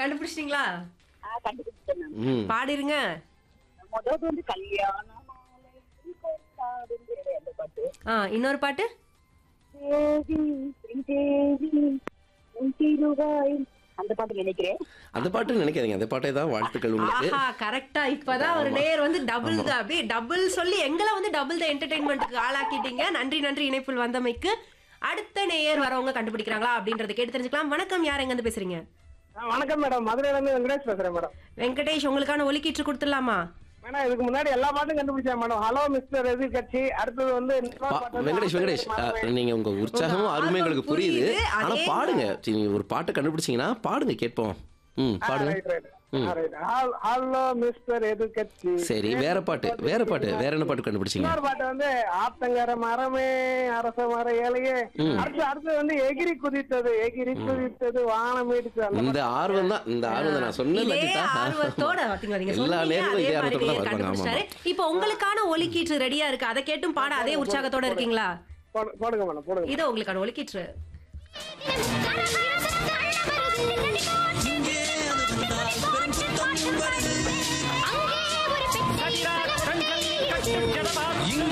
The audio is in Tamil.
கண்டுபிடிச்சிட்டீங்களா ஆ, கண்டுபிடிச்சிட்டேன் மேம் ம் பாடிருங்க முதல்ல வந்து கல்யாண மாலை கொண்டாடுங்கிற அந்த பாட்டு ஆ இன்னொரு பாட்டு தேவி ஸ்ரீதேவி உன் திருவாய் அந்த பாட்டு நினைக்கிறேன் அந்த பாட்டு நினைக்காதீங்க அந்த பாட்டே தான் வாழ்த்துக்கள் உங்களுக்கு ஆஹா கரெக்டா இப்பதான் ஒரு நேர் வந்து டபுள் தான் அப்படியே டபுள் சொல்லி எங்களை வந்து டபுள் த என்டர்டைன்மெண்ட்டுக்கு ஆளாக்கிட்டீங்க நன்றி நன்றி இணைப்பில் வந்தமைக்கு அடுத்த நேயர் வரவங்க கண்டுபிடிக்கிறாங்களா அப்படின்றத கேட்டு தெரிஞ்சுக்கலாம் வணக்கம் யார் எங்க இருந்து பேசுறீங்க ஆ, வணக்கம் மேடம் மதுரையில இருந்து வெங்கடேஷ் பேசுறேன் மேடம் வெங்கடேஷ் உங்களுக்கான ஒலிக்கீற்று கொடுத்துடலாமா மேடம் இதுக்கு முன்னாடி எல்லா பாட்டும் கண்டுபிடிச்சேன் மேடம் ஹலோ மிஸ்டர் எதிர்கட்சி அடுத்தது வந்து இன்னொரு பா- பாட்டு வந்து வெங்கடேஷ் வெங்கடேஷ் ஆத்தங்கர அஹ், நீங்க உங்க உற்சாகமும் உங்க அருமை எங்களுக்கு ஆர்வம் புரியுது புரியுது, ஆனா அதே பாடுங்க சரி, நீங்க ஒரு பாட்டை கண்டுபிடிச்சீங்கன்னா பாடுங்க கேட்போம் ம் பாடுங்க ஹலோ மிஸ்டர் எதிர்கட்சி சரி வேற பாட்டு வேற பாட்டு வேற என்ன பாட்டு கண்டுபிடிச்சீங்க இன்னொரு பாட்டு வந்து ஆத்தங்கர மரமே அரச மர ஏழையே அடுத்து அடுத்து வந்து எகிரி குதித்தது எகிரி குதித்தது வானம் இடிச்சு அந்த இந்த ஆர்வம் தான் இந்த ஆர்வம் தான் நான் சொன்னேன் இதே லலிதா. ஆர்வத்தோட பாத்தீங்களா, நீங்க எல்லா சொன்னீங்க, நேரமும் அதே இதே மாதிரி ஆர்வத்தோட தான் நேயர் வருவாங்க ஆமா கண்டுபிடிச்சிட்டாரு. இப்போ உங்களுக்கான ஒலிக்கீற்று ரெடியா இருக்கு அதை கேட்டும் பாட அதே உற்சாகத்தோட இருக்கீங்களா போடு- போடுங்க மேடம் போடுங்க இதோ உங்களுக்கான ஒலிக்கீற்று இங்கே